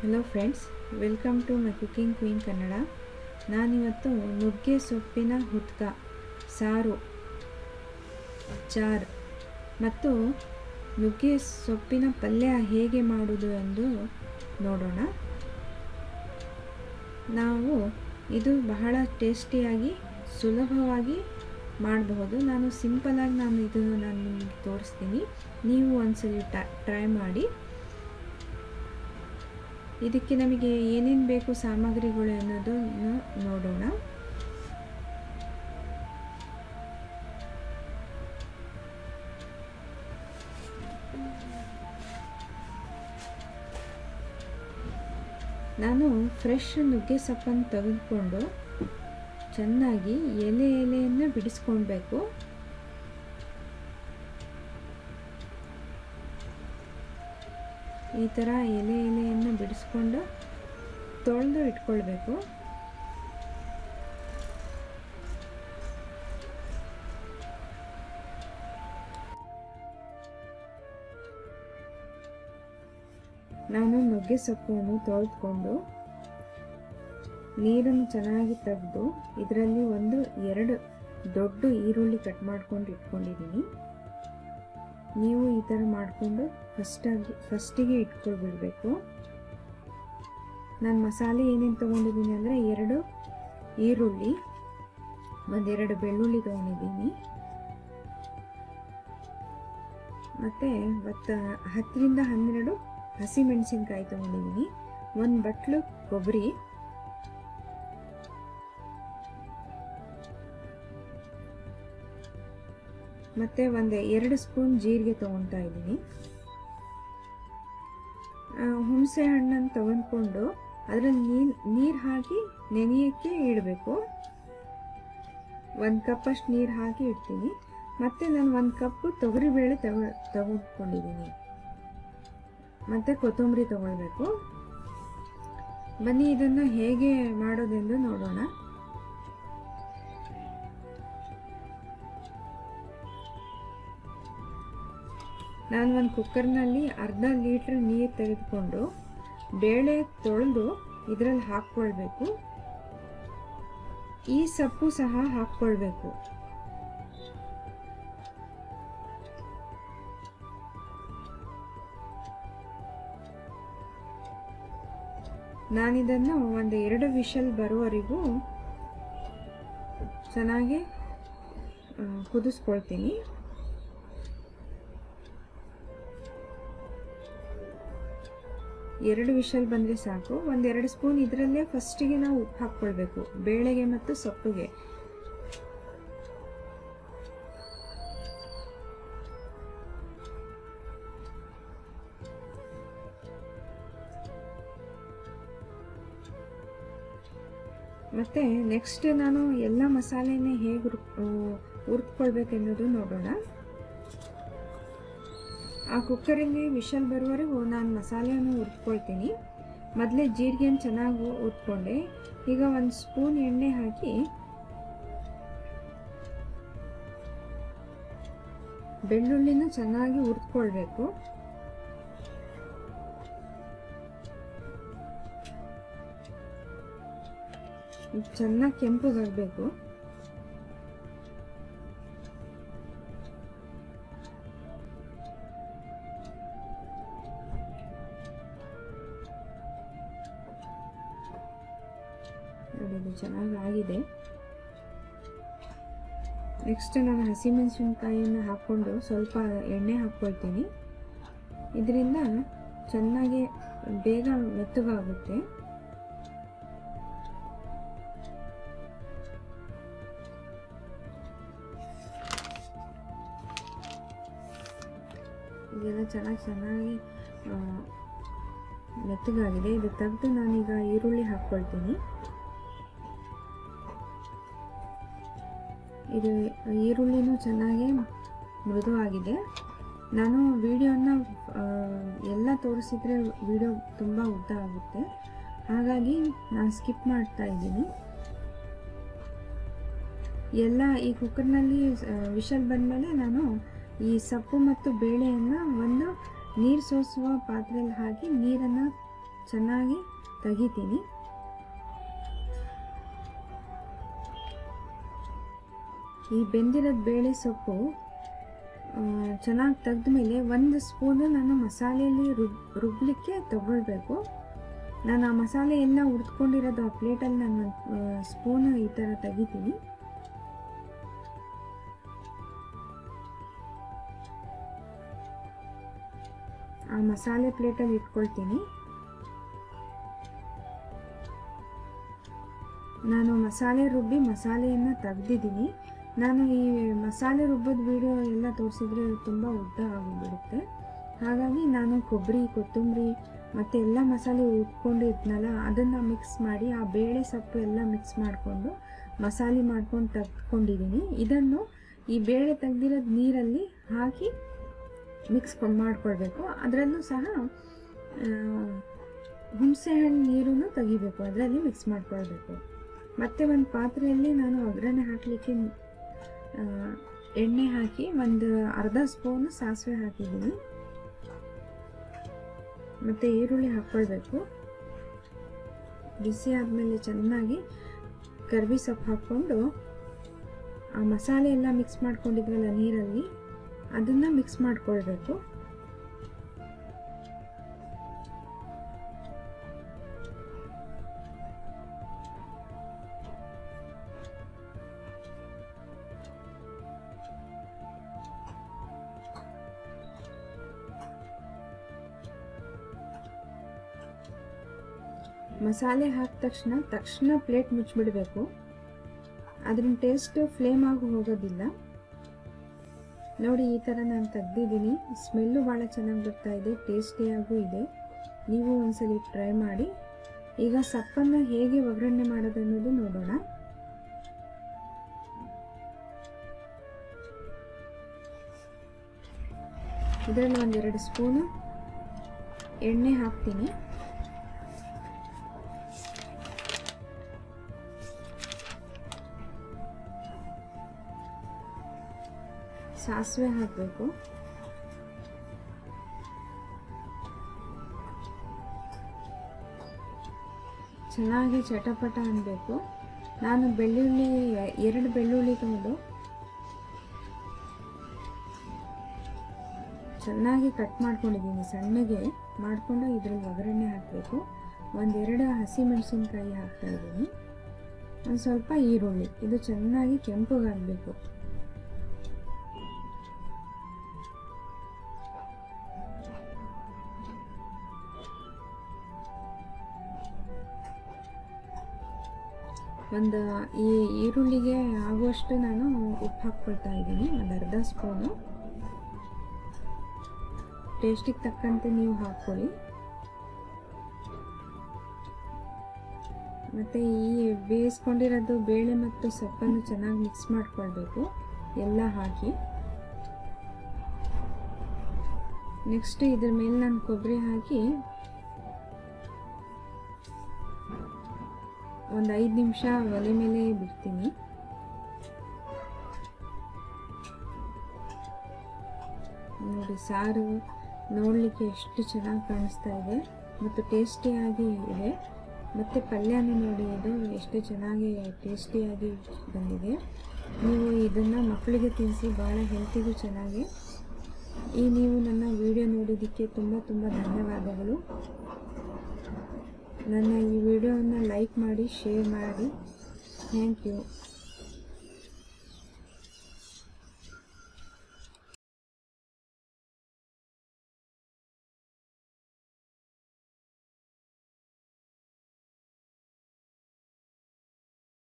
hello friends welcome to my cooking queen Kannada ನಾನಿವತ್ತು ನುಗ್ಗೆ ಸೊಪ್ಪಿನ ಹುತ್ಕ ಸಾರು ಚಾರ್ ಮತ್ತು ನುಗ್ಗೆ ಸೊಪ್ಪಿನ ಪಲ್ಯ ಹೇಗೆ ಮಾಡುವುದು ಎಂದು ನೋಡೋಣ ನಾವು ಇದು ಬಹಳ ಟೇಸ್ಟಿಯಾಗಿ ಸುಲಭವಾಗಿ ಮಾಡಬಹುದು ನಾನು ಸಿಂಪಲಾಗಿ ನಾನು ಇದನ್ನು ನಾನು ನಿಮಗೆ ತೋರಿಸ್ತೀನಿ ನೀವು ಒಂದ್ಸಲಿ ಟ್ರೈ ಮಾಡಿ ಇದಕ್ಕೆ ನಮಗೆ ಏನೇನು ಬೇಕು ಸಾಮಗ್ರಿಗಳು ಅನ್ನೋದನ್ನು ನೋಡೋಣ ನಾನು ಫ್ರೆಶ್ ನುಗ್ಗೆ ಸೊಪ್ಪನ್ನು ತೆಗೆದುಕೊಂಡು ಚೆನ್ನಾಗಿ ಎಲೆ ಎಲೆಯನ್ನು ಬಿಡಿಸ್ಕೊಳ್ಬೇಕು ಈ ಥರ ಎಲೆ ಎಲೆಯನ್ನು ಬಿಡಿಸ್ಕೊಂಡು ತೊಳೆದು ಇಟ್ಕೊಳ್ಬೇಕು ನಾನು ನುಗ್ಗೆ ಸೊಪ್ಪನ್ನು ತೊಳೆದುಕೊಂಡು ನೀರನ್ನು ಚೆನ್ನಾಗಿ ತೆಗೆದು ಇದರಲ್ಲಿ ಒಂದು ಎರಡು ದೊಡ್ಡ ಈರುಳ್ಳಿ ಕಟ್ ಮಾಡ್ಕೊಂಡು ಇಟ್ಕೊಂಡಿದ್ದೀನಿ ನೀವು ಈ ಥರ ಮಾಡಿಕೊಂಡು ಫಸ್ಟಾಗಿ ಫಸ್ಟಿಗೆ ಇಟ್ಕೊಳ್ಬಿಡ್ಬೇಕು ನಾನು ಮಸಾಲೆ ಏನೇನು ತೊಗೊಂಡಿದ್ದೀನಿ ಅಂದರೆ ಎರಡು ಈರುಳ್ಳಿ ಒಂದೆರಡು ಬೆಳ್ಳುಳ್ಳಿ ತೊಗೊಂಡಿದ್ದೀನಿ ಮತ್ತು ಮತ್ತು ಹತ್ತರಿಂದ ಹನ್ನೆರಡು ಹಸಿಮೆಣಸಿನ್ಕಾಯಿ ತೊಗೊಂಡಿದ್ದೀನಿ ಒಂದು ಬಟ್ಲು ಕೊಬ್ಬರಿ ಮತ್ತು ಒಂದು ಎರಡು ಸ್ಪೂನ್ ಜೀರಿಗೆ ತೊಗೊತಾ ಇದ್ದೀನಿ ಹುಣಸೆ ಹಣ್ಣನ್ನು ತೊಗೊಂಡ್ಕೊಂಡು ಅದರಲ್ಲಿ ನೀರು ನೀರು ಹಾಕಿ ನೆನೆಯೋಕ್ಕೆ ಇಡಬೇಕು ಒಂದು ಕಪ್ಪಷ್ಟು ನೀರು ಹಾಕಿ ಇಡ್ತೀನಿ ಮತ್ತು ನಾನು ಒಂದು ಕಪ್ಪು ತೊಗರಿಬೇಳೆ ತಗೊ ತಗೊಂಡ್ಕೊಂಡಿದ್ದೀನಿ ಮತ್ತು ಕೊತ್ತಂಬರಿ ತಗೊಳ್ಬೇಕು ಬನ್ನಿ ಇದನ್ನು ಹೇಗೆ ಮಾಡೋದೆಂದು ನೋಡೋಣ ನಾನು ಒಂದು ಕುಕ್ಕರ್ನಲ್ಲಿ ಅರ್ಧ ಲೀಟ್ರ್ ನೀರು ತೆಗೆದುಕೊಂಡು ಬೇಳೆ ತೊಳೆದು ಇದರಲ್ಲಿ ಹಾಕ್ಕೊಳ್ಬೇಕು ಈ ಸೊಪ್ಪು ಸಹ ಹಾಕ್ಕೊಳ್ಬೇಕು ನಾನಿದನ್ನು ಒಂದು ಎರಡು ವಿಷಲ್ ಬರುವವರೆಗೂ ಚೆನ್ನಾಗಿ ಕುದಿಸ್ಕೊಳ್ತೀನಿ ಎರಡು ವಿಷಲ್ ಬಂದರೆ ಸಾಕು ಒಂದೆರಡು ಸ್ಪೂನ್ ಇದರಲ್ಲೇ ಫಸ್ಟಿಗೆ ನಾವು ಉಪ್ಪು ಹಾಕ್ಕೊಳ್ಬೇಕು ಬೇಳೆಗೆ ಮತ್ತು ಸೊಪ್ಪಿಗೆ ಮತ್ತು ನೆಕ್ಸ್ಟ್ ನಾನು ಎಲ್ಲ ಮಸಾಲೆನೇ ಹೇಗೆ ಹುರ್ಕೊಳ್ಬೇಕೆನ್ನೋದು ನೋಡೋಣ ಆ ಕುಕ್ಕರಲ್ಲಿ ವಿಷಲ್ ಬರುವವರೆಗೂ ನಾನು ಮಸಾಲೆಯನ್ನು ಹುರ್ಕೊಳ್ತೀನಿ ಮೊದಲೇ ಜೀರಿಗೆನ ಚೆನ್ನಾಗಿ ಹುರ್ಕೊಂಡೆ ಈಗ ಒಂದು ಸ್ಪೂನ್ ಎಣ್ಣೆ ಹಾಕಿ ಬೆಳ್ಳುಳ್ಳಿನ ಚೆನ್ನಾಗಿ ಹುರ್ಕೊಳ್ಬೇಕು ಚೆನ್ನಾಗಿ ಕೆಂಪಗಾಗಬೇಕು ನೋಡಿ ಇದು ಚೆನ್ನಾಗಿ ಆಗಿದೆ ನೆಕ್ಸ್ಟ್ ನಾನು ಹಸಿಮೆಣಸಿನ್ಕಾಯಿಯನ್ನು ಹಾಕ್ಕೊಂಡು ಸ್ವಲ್ಪ ಎಣ್ಣೆ ಹಾಕ್ಕೊಳ್ತೀನಿ ಇದರಿಂದ ಚೆನ್ನಾಗಿ ಬೇಗ ಮೆತ್ತಗಾಗುತ್ತೆ ಇದೆಲ್ಲ ಚೆನ್ನಾಗಿ ಚೆನ್ನಾಗಿ ಮೆತ್ತಗಾಗಿದೆ ಇದು ತೆಗೆದು ನಾನೀಗ ಈರುಳ್ಳಿ ಹಾಕ್ಕೊಳ್ತೀನಿ ಇದು ಈರುಳ್ಳಿನೂ ಚೆನ್ನಾಗಿ ಮೃದುವಾಗಿದೆ ನಾನು ವಿಡಿಯೋನ ಎಲ್ಲ ತೋರಿಸಿದ್ರೆ ವಿಡಿಯೋ ತುಂಬ ಉದ್ದ ಆಗುತ್ತೆ ಹಾಗಾಗಿ ನಾನು ಸ್ಕಿಪ್ ಮಾಡ್ತಾ ಇದ್ದೀನಿ ಎಲ್ಲ ಈ ಕುಕ್ಕರ್ನಲ್ಲಿ ವಿಷಲ್ ಬಂದಮೇಲೆ ನಾನು ಈ ಸೊಪ್ಪು ಮತ್ತು ಬೇಳೆಯನ್ನು ಒಂದು ನೀರು ಸೋಸುವ ಪಾತ್ರೆಯಲ್ಲಿ ಹಾಕಿ ನೀರನ್ನು ಚೆನ್ನಾಗಿ ತೆಗಿತೀನಿ ಈ ಬೆಂದಿರೋದು ಬೇಳೆ ಸೊಪ್ಪು ಚೆನ್ನಾಗಿ ತೆಗೆದ ಮೇಲೆ ಒಂದು ಸ್ಪೂನು ನಾನು ಮಸಾಲೆಯಲ್ಲಿ ರುಬ್ ರುಬ್ಬಲಿಕ್ಕೆ ತಗೊಳ್ಬೇಕು ನಾನು ಆ ಮಸಾಲೆ ಎಲ್ಲ ಹುರ್ದ್ಕೊಂಡಿರೋದು ಆ ಪ್ಲೇಟಲ್ಲಿ ನಾನು ಸ್ಪೂನು ಈ ಥರ ತೆಗಿತೀನಿ ಆ ಮಸಾಲೆ ಪ್ಲೇಟಲ್ಲಿ ಇಟ್ಕೊಳ್ತೀನಿ ನಾನು ಮಸಾಲೆ ರುಬ್ಬಿ ಮಸಾಲೆಯನ್ನು ತೆಗ್ದಿದ್ದೀನಿ ನಾನು ಈ ಮಸಾಲೆ ರುಬ್ಬೋದು ವಿಡಿಯೋ ಎಲ್ಲ ತೋರಿಸಿದ್ರೆ ತುಂಬ ಉದ್ದ ಆಗಿಬಿಡುತ್ತೆ ಹಾಗಾಗಿ ನಾನು ಕೊಬ್ಬರಿ ಕೊತ್ತಂಬರಿ ಮತ್ತು ಎಲ್ಲ ಮಸಾಲೆ ಉಟ್ಕೊಂಡಿದ್ನಲ್ಲ ಅದನ್ನು ಮಿಕ್ಸ್ ಮಾಡಿ ಆ ಬೇಳೆ ಸೊಪ್ಪು ಎಲ್ಲ ಮಿಕ್ಸ್ ಮಾಡಿಕೊಂಡು ಮಸಾಲೆ ಮಾಡ್ಕೊಂಡು ತೆಗೆದುಕೊಂಡಿದ್ದೀನಿ ಇದನ್ನು ಈ ಬೇಳೆ ತೆಗ್ದಿರೋದು ನೀರಲ್ಲಿ ಹಾಕಿ ಮಿಕ್ಸ್ ಮಾಡ್ಕೊಳ್ಬೇಕು ಅದರಲ್ಲೂ ಸಹ ಹುಣಸೆಹಣ್ಣು ನೀರನ್ನು ತೆಗಿಬೇಕು ಅದರಲ್ಲಿ ಮಿಕ್ಸ್ ಮಾಡ್ಕೊಳ್ಬೇಕು ಮತ್ತು ಒಂದು ಪಾತ್ರೆಯಲ್ಲಿ ನಾನು ಒಗ್ಗರಣೆ ಹಾಕಲಿಕ್ಕೆ ಎಣ್ಣೆ ಹಾಕಿ ಒಂದು ಅರ್ಧ ಸ್ಪೂನ್ ಸಾಸಿವೆ ಹಾಕಿದ್ದೀನಿ ಮತ್ತು ಈರುಳ್ಳಿ ಹಾಕ್ಕೊಳ್ಬೇಕು ಬಿಸಿ ಆದಮೇಲೆ ಚೆನ್ನಾಗಿ ಕರ್ಬಿ ಸೊಪ್ಪು ಹಾಕ್ಕೊಂಡು ಆ ಮಸಾಲೆ ಎಲ್ಲ ಮಿಕ್ಸ್ ಮಾಡ್ಕೊಂಡಿದ್ವಲ್ಲ ನೀರಲ್ಲಿ ಅದನ್ನು ಮಿಕ್ಸ್ ಮಾಡ್ಕೊಳ್ಬೇಕು ಮಸಾಲೆ ಹಾಕಿದ ತಕ್ಷಣ ತಕ್ಷಣ ಪ್ಲೇಟ್ ಮುಚ್ಚಿಬಿಡಬೇಕು ಅದ್ರ ಟೇಸ್ಟ್ ಫ್ಲೇಮ್ ಆಗಿ ಹೋಗೋದಿಲ್ಲ ನೋಡಿ ಈ ಥರ ನಾನು ತೆಗ್ದಿದ್ದೀನಿ ಸ್ಮೆಲ್ಲು ಭಾಳ ಚೆನ್ನಾಗಿ ಬರ್ತಾ ಇದೆ ಟೇಸ್ಟಿಯಾಗೂ ಇದೆ ನೀವು ಒಂದ್ಸಲಿ ಟ್ರೈ ಮಾಡಿ ಈಗ ಸಪ್ಪನ್ನು ಹೇಗೆ ಒಗ್ಗರಣೆ ಮಾಡೋದು ಅನ್ನೋದು ನೋಡೋಣ ಇದರಲ್ಲಿ ಒಂದೆರಡು ಸ್ಪೂನು ಎಣ್ಣೆ ಹಾಕ್ತೀನಿ ಸಾಸಿವೆ ಹಾಕಬೇಕು ಚೆನ್ನಾಗಿ ಚಟಪಟ ಅನ್ನಬೇಕು ನಾನು ಬೆಳ್ಳುಳ್ಳಿ ಎರಡು ಬೆಳ್ಳುಳ್ಳಿ ತಗೊಂಡು ಚೆನ್ನಾಗಿ ಕಟ್ ಮಾಡ್ಕೊಂಡಿದ್ದೀನಿ ಸಣ್ಣಗೆ ಮಾಡಿಕೊಂಡು ಇದರಲ್ಲಿ ಒಗ್ಗರಣೆ ಹಾಕಬೇಕು ಒಂದೆರಡು ಹಸಿಮೆಣಸಿನ್ಕಾಯಿ ಹಾಕ್ತಾ ಇದ್ದೀನಿ ಒಂದು ಸ್ವಲ್ಪ ಈರುಳ್ಳಿ ಇದು ಚೆನ್ನಾಗಿ ಕೆಂಪಗಾಗಬೇಕು ಒಂದು ಈ ಈರುಳ್ಳಿಗೆ ಆಗುವಷ್ಟು ನಾನು ಉಪ್ಪು ಹಾಕ್ಕೊಳ್ತಾ ಇದ್ದೀನಿ ಒಂದು ಅರ್ಧ ಸ್ಪೂನು ಟೇಸ್ಟಿಗೆ ತಕ್ಕಂತೆ ನೀವು ಹಾಕ್ಕೊಳ್ಳಿ ಮತ್ತು ಈ ಬೇಯಿಸ್ಕೊಂಡಿರೋದು ಬೇಳೆ ಮತ್ತು ಸೊಪ್ಪನ್ನು ಚೆನ್ನಾಗಿ ಮಿಕ್ಸ್ ಮಾಡ್ಕೊಳ್ಬೇಕು ಎಲ್ಲ ಹಾಕಿ ನೆಕ್ಸ್ಟ್ ಇದ್ರ ಮೇಲೆ ನಾನು ಕೊಬ್ಬರಿ ಹಾಕಿ ಒಂದು ಐದು ನಿಮಿಷ ಒಲೆ ಮೇಲೆ ಬಿಡ್ತೀನಿ ನೋಡಿ ಸಾರು ನೋಡಲಿಕ್ಕೆ ಎಷ್ಟು ಚೆನ್ನಾಗಿ ಕಾಣಿಸ್ತಾ ಇದೆ ಮತ್ತು ಟೇಸ್ಟಿಯಾಗಿ ಇದೆ ಮತ್ತು ಪಲ್ಯನೂ ನೋಡಿ ಇದು ಎಷ್ಟು ಚೆನ್ನಾಗಿ ಟೇಸ್ಟಿಯಾಗಿ ಬಂದಿದೆ ನೀವು ಇದನ್ನು ಮಕ್ಕಳಿಗೆ ತಿನ್ನಿಸಿ ಭಾಳ ಹೆಲ್ತಿಗೂ ಚೆನ್ನಾಗಿ ಈ ನೀವು ನನ್ನ ವಿಡಿಯೋ ನೋಡಿದ್ದಕ್ಕೆ ತುಂಬ ತುಂಬ ಧನ್ಯವಾದಗಳು ನನ್ನ ಈ ವಿಡಿಯೋವನ್ನು ಲೈಕ್ ಮಾಡಿ ಶೇರ್ ಮಾಡಿ ಥ್ಯಾಂಕ್ ಯು